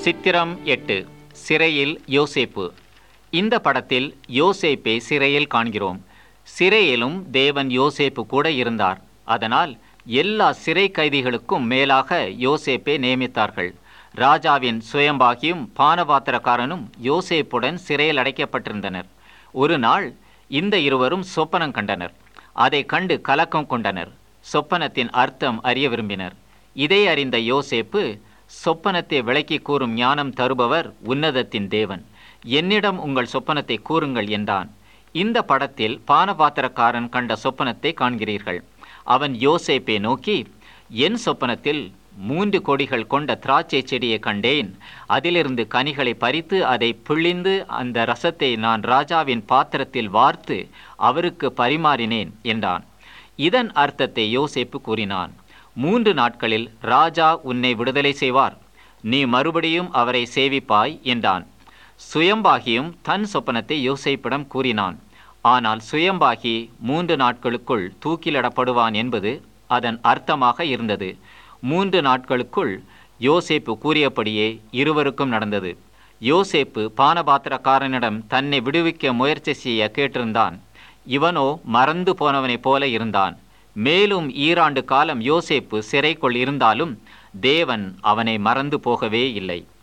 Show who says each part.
Speaker 1: சித்திரம் எட்டு சிறையில் யோசேப்பு இந்த படத்தில் யோசேப்பை சிறையில் காண்கிறோம் சிறையிலும் தேவன் யோசேப்பு கூட இருந்தார் அதனால் எல்லா சிறை கைதிகளுக்கும் மேலாக யோசேப்பை நியமித்தார்கள் ராஜாவின் சுயம்பாகியும் பானபாத்திரக்காரனும் யோசேப்புடன் சிறையில் அடைக்கப்பட்டிருந்தனர் ஒரு நாள் இந்த இருவரும் சொப்பனம் கண்டனர் அதை கண்டு கலக்கம் கொண்டனர் சொப்பனத்தின் அர்த்தம் அறிய விரும்பினர் இதை அறிந்த யோசேப்பு சொப்பனத்தை விளக்கி கூறும் ஞானம் தருபவர் உன்னதத்தின் தேவன் என்னிடம் உங்கள் சொப்பனத்தை கூறுங்கள் என்றான் இந்த படத்தில் பானபாத்திரக்காரன் கண்ட சொப்பனத்தை காண்கிறீர்கள் அவன் யோசேப்பை நோக்கி என் சொப்பனத்தில் மூன்று கொடிகள் கொண்ட திராட்சை செடியை கண்டேன் அதிலிருந்து கனிகளை பறித்து அதை பிழிந்து அந்த ரசத்தை நான் ராஜாவின் பாத்திரத்தில் வார்த்து அவருக்கு பரிமாறினேன் என்றான் இதன் அர்த்தத்தை யோசேப்பு கூறினான் மூன்று நாட்களில் ராஜா உன்னை விடுதலை செய்வார் நீ மறுபடியும் அவரை சேவிப்பாய் என்றான் சுயம்பாகியும் தன் சொப்பனத்தை யோசேப்பிடம் கூறினான் ஆனால் சுயம்பாகி மூன்று நாட்களுக்குள் தூக்கிலிடப்படுவான் என்பது அதன் அர்த்தமாக இருந்தது மூன்று நாட்களுக்குள் யோசேப்பு கூறியபடியே இருவருக்கும் நடந்தது யோசேப்பு பானபாத்திரக்காரனிடம் தன்னை விடுவிக்க முயற்சி செய்ய கேட்டிருந்தான் இவனோ மறந்து போனவனைப் போல இருந்தான் மேலும் ஈராண்டு காலம் யோசேப்பு சிறைக்குள் இருந்தாலும் தேவன் அவனை மறந்து போகவே இல்லை